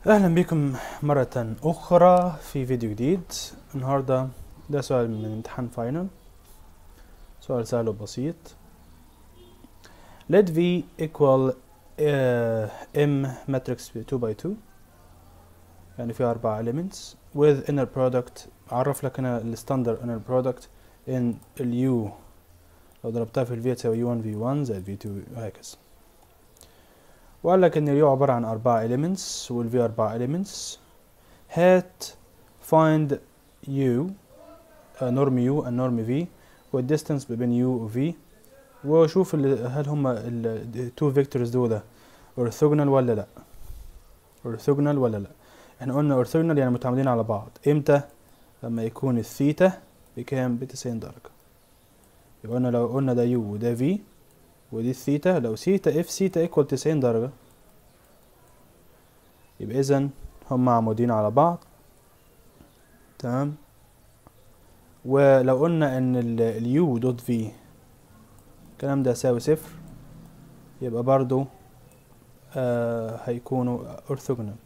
اهلا بكم مرة اخرى في فيديو جديد النهاردة ده سؤال من امتحان فاينل سؤال سهل وبسيط let v equal uh, m matrix 2 by 2 يعني فيها أربع elements with inner product أعرف لك هنا الستاندر inner product in ال u لو ضربتها في ال v تساوي u1 v1 زائد v2 وهكذا وقال لك ان اليو عبارة عن أربعة elements والفي أربعة elements هات find u نورم u النورم v والديستانس ما بين u و v وشوف ال- هل هما التو فيكتورز دول orthogonal ولا لا orthogonal ولا لا احنا قلنا orthogonal يعني متعامدين على بعض امتى لما يكون الثيتا بكام بتسعين درجة يبقى قلنا لو قلنا ده u وده v ودي الثيتا لو سيتا اف سيتا ايكوال تسعين درجة يبقى اذا هما عمودين على بعض تمام ولو قلنا ان اليو دوت في الكلام ده يساوي صفر يبقى برضو آه هيكونوا orthogonal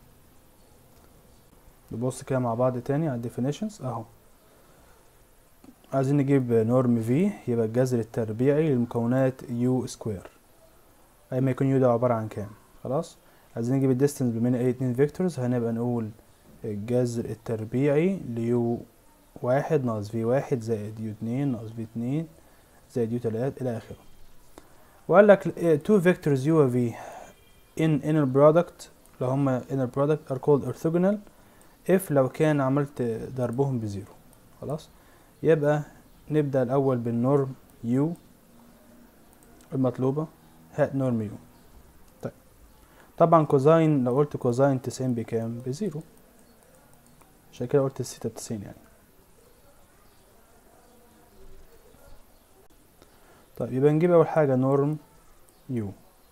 نبص كده مع بعض تاني على definitions اهو عايزين نجيب نورم في يبقى الجذر التربيعي للمكونات يو سكوير اي ما يكون يو ده عبارة عن كام خلاص عايزين نجيب الديستنس بين اي اتنين فيكتورز هنبقى نقول الجذر التربيعي ليو واحد ناقص في واحد زائد يو اتنين ناقص في اتنين زائد يو تلات الى اخره وقال لك two vectors u و v in inner product لو هما inner product are called orthogonal if لو كان عملت ضربهم بزيرو خلاص يبقى نبدأ الأول بالنورم يو المطلوبة هات نورم يو طيب طبعا كوزاين لو قلت كوزاين تسعين بكام بزيرو عشان كده قلت الستة بتسعين يعني طيب يبقى نجيب أول حاجة نورم يو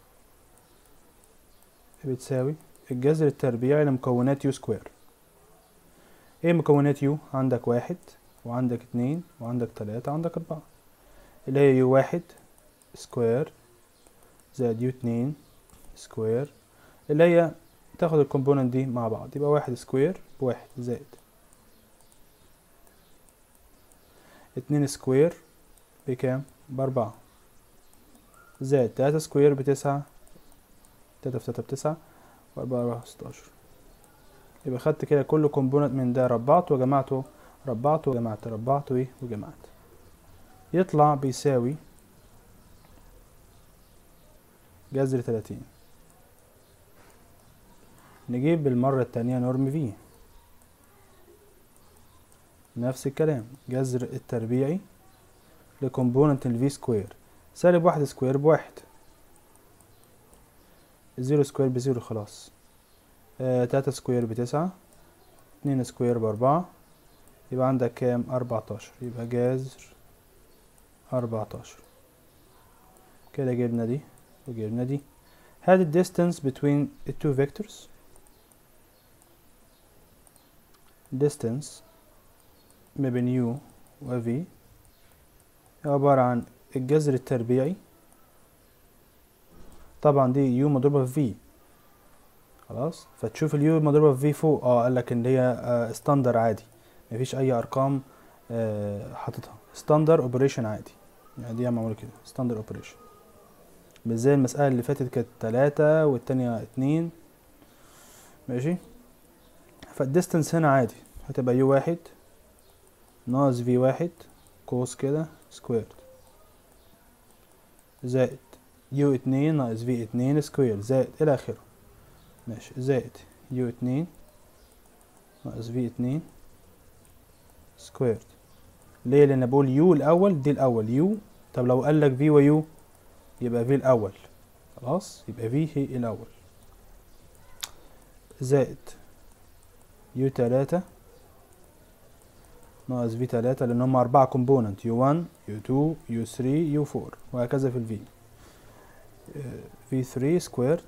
بتساوي الجذر التربيعي لمكونات يو سكوير ايه مكونات يو عندك واحد وعندك اتنين وعندك تلاتة وعندك أربعة اللي هي يو واحد سكوير زائد يو اتنين سكوير اللي هي تاخد الكومبوننت دي مع بعض يبقى واحد سكوير بواحد زائد اتنين سكوير بكام بأربعة زائد تلاتة سكوير بتسعة تلاتة في تلاتة بتسعة وأربعة أربعة ستاشر يبقى خدت كده كل كومبوننت من ده ربعته وجمعته ربعت وجمعت ربعت ايه وجمعت يطلع بيساوي جذر تلاتين نجيب بالمرة التانية نورم في نفس الكلام جذر التربيعي لكومبوننت الفي سكوير سالب واحد سكوير بواحد زيرو سكوير بزيرو خلاص آه تلاتة سكوير بتسعة اتنين سكوير بأربعة يبقى عندك كام أربعتاشر يبقى جذر أربعتاشر كده جبنا دي وجبنا دي هاد ال distance between the two vectors distance ما بين u و v عبارة عن الجذر التربيعي طبعا دي u مضروبة في v خلاص فتشوف اليو مضروبة في v فوق اه قالك ان هي ستاندر عادي مفيش اي ارقام آه حاططها ستاندر اوبريشن عادي يعني دي معموله كده ستاندر اوبريشن مش زي المسألة اللي فاتت كانت تلاتة والتانية اتنين ماشي فالديستنس هنا عادي هتبقى يو واحد ناقص في واحد قوس كده سكويرد زائد يو اتنين ناقص في اتنين سكوير زائد الى اخره ماشي زائد يو اتنين ناقص في اتنين سكويرد ليه لان بقول يو الاول دي الاول يو طب لو قال لك في ويو يبقى في الاول خلاص يبقى في هي الاول زائد يو تلاتة ناقص في تلاتة لان هم اربعة كومبوننت يو وان يو تو يو ثري يو فور وهكذا في الفي في ثري سكويرد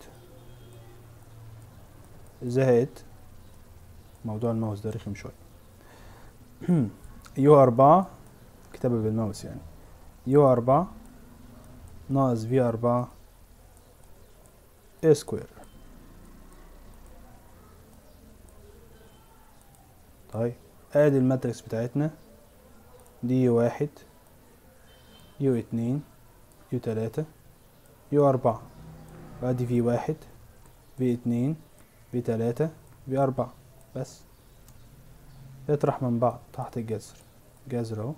زائد موضوع الماوس ده رخم شوية يو أربعة كتابة بالماوس يعني يو أربعة ناقص في أربعة سكوير طيب ادي الماتريكس بتاعتنا دي يو واحد يو اتنين يو تلاتة يو أربعة وادي في واحد في اتنين في تلاتة في أربعة بس اطرح من بعض تحت الجذر جذر اهو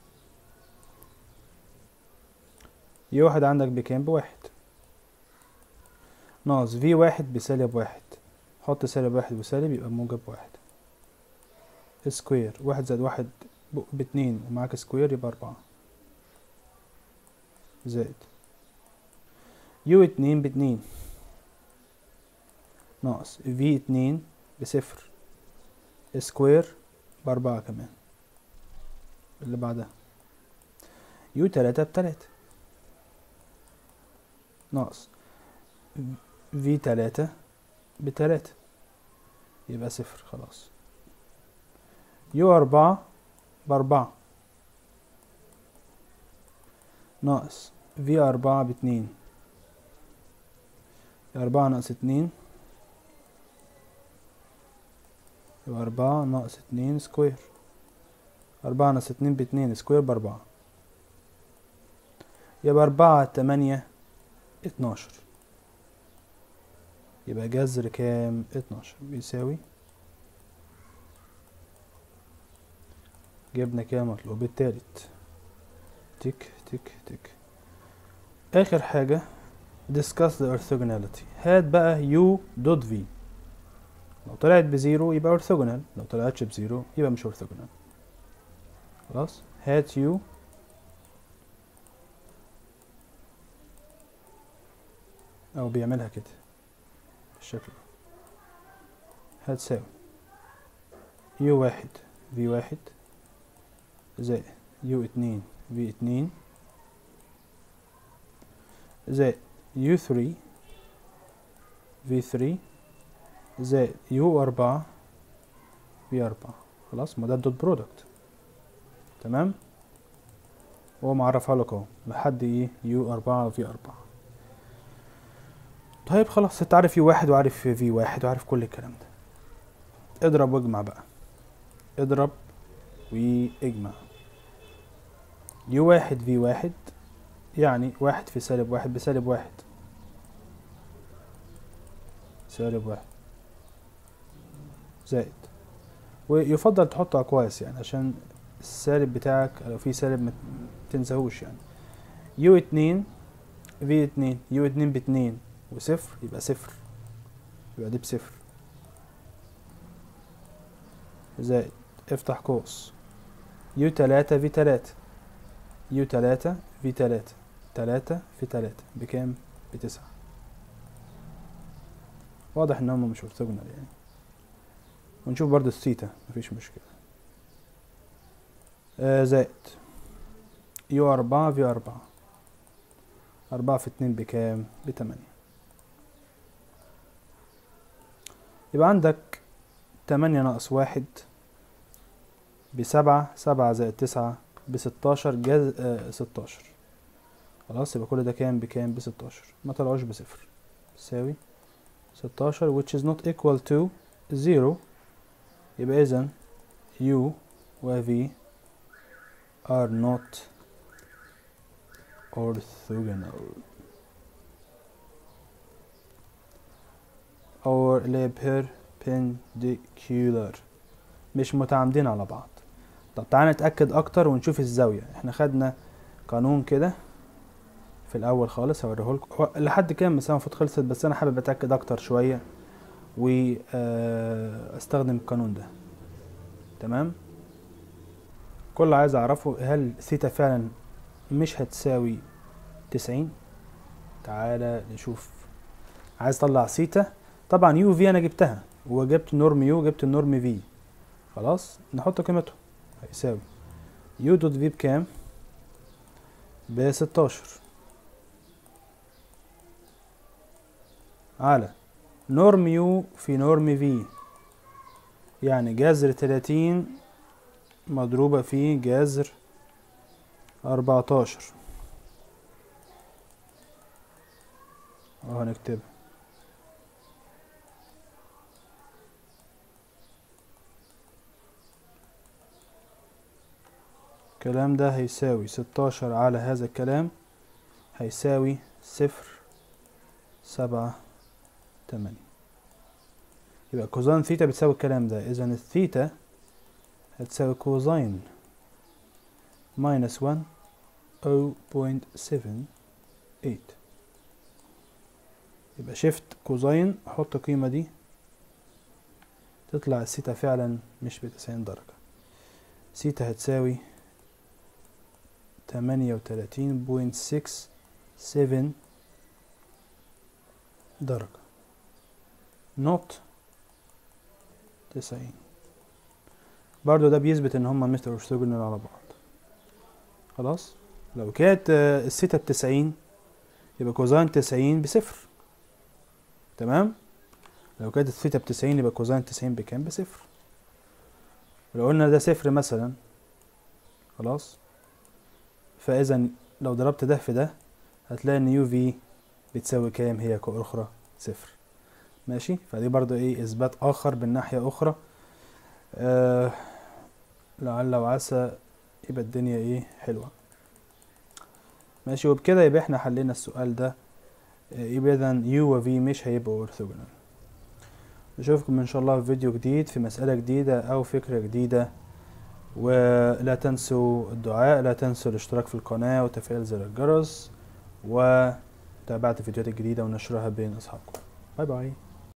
يو واحد عندك بكام بواحد ناقص في واحد بسالب واحد حط سالب واحد وسالب يبقى موجب واحد سكوير واحد زائد واحد ب- باتنين ومعاك سكوير يبقى أربعة زائد يو اتنين باتنين ناقص في اتنين بصفر سكوير بأربعة كمان اللي بعدها يو تلاتة بتلاتة ناقص في تلاتة بتلاتة يبقى صفر خلاص يو أربعة بأربعة ناقص في أربعة باتنين أربعة ناقص اتنين يبقى أربعة ناقص اتنين سكوير أربعة ناقص اتنين باتنين سكوير بأربعة يبقى أربعة تمانية اتناشر يبقى جذر كام اتناشر بيساوي جبنا كده المطلوب التالت تك تك تك آخر حاجة discuss the orthogonality هات بقى u dot v لو طلعت بزيرو يبقى orthogonal لو طلعتش بزيرو يبقى مش orthogonal خلاص هات u أو بيعملها كده بالشكل ده هتساوي يو واحد في واحد زائد يو اتنين في اتنين زائد يو ثري في ثري زائد يو أربعة في أربعة خلاص ما ده الدوت برودكت تمام هو معرفها لك اهو لحد ايه يو أربعة في أربعة طيب خلاص انت عارف يو واحد وعارف في واحد وعارف كل الكلام ده اضرب واجمع بقى اضرب واجمع يو واحد في واحد يعني واحد في سالب واحد بسالب واحد سالب واحد زائد ويفضل تحط أقواس يعني عشان السالب بتاعك لو في سالب ما تنساهوش يعني يو اتنين في اتنين يو اتنين باتنين وصفر يبقى صفر يبقى دي بصفر زائد افتح قوس يو تلاتة في تلاتة يو تلاتة في تلاتة تلاتة في تلاتة بكام؟ بتسعة واضح ان هم مش orthogonal يعني ونشوف برضو الثيتا مفيش مشكلة آه زائد يو أربعة في أربعة أربعة في اتنين بكام؟ بتمانية يبقى عندك تمانية ناقص واحد بسبعة سبعة زائد تسعة بستاشر جاز آه ستاشر خلاص يبقى كل ده كام بكام بستاشر ما طلعوش بصفر يساوي ستاشر which is not equal to zero يبقى إذا u و v are not orthogonal or perpendicular مش متعامدين على بعض طب تعالى نتأكد أكتر ونشوف الزاوية احنا خدنا قانون كده في الأول خالص هوريهولكم لحد كده المسافة المفروض خلصت بس أنا حابب أتأكد أكتر شوية وأستخدم القانون ده تمام كل اللي عايز أعرفه هل ثيتا فعلا مش هتساوي تسعين تعالى نشوف عايز اطلع سيتا طبعا يو في انا جبتها وجبت نورم يو جبت النورم في خلاص نحط قيمته هيساوي يو دوت في بكام بستاشر على نورم يو في نورم في يعني جذر تلاتين مضروبة في جذر أربعتاشر اهو هنكتبها الكلام ده هيساوي ستاشر على هذا الكلام هيساوي صفر سبعة تمانية يبقى كوزين ثيتا بتساوي الكلام ده إذا الثيتا هتساوي كوزين ماينس ون أو بوينت سفن ايت يبقى شيفت كوزين أحط القيمة دي تطلع الثيتا فعلا مش بتسعين درجة ثيتا هتساوي تمانية وتلاتين بوينت سكس سفن درجة نوت تسعين برضو ده بيثبت ان هما مستر ارثوجونال على بعض خلاص لو كانت آه، الثيتا بتسعين يبقى كوزين تسعين بصفر تمام لو كانت الثيتا بتسعين يبقى كوزين تسعين بكام بصفر لو قلنا ده صفر مثلا خلاص فاذا لو ضربت ده في ده هتلاقي ان يو في بتساوي كام هي كأخرى صفر ماشي فدي برضو ايه اثبات اخر بالناحية اخرى آه لعل وعسى يبقى الدنيا ايه حلوة ماشي وبكده يبقى احنا حلينا السؤال ده آه، يبقى اذا يو و في مش هيبقوا اورثوجونال نشوفكم ان شاء الله في فيديو جديد في مسألة جديدة او فكرة جديدة ولا تنسوا الدعاء لا تنسوا الاشتراك في القناة وتفعيل زر الجرس ومتابعة الفيديوهات الجديدة ونشرها بين أصحابكم باي باي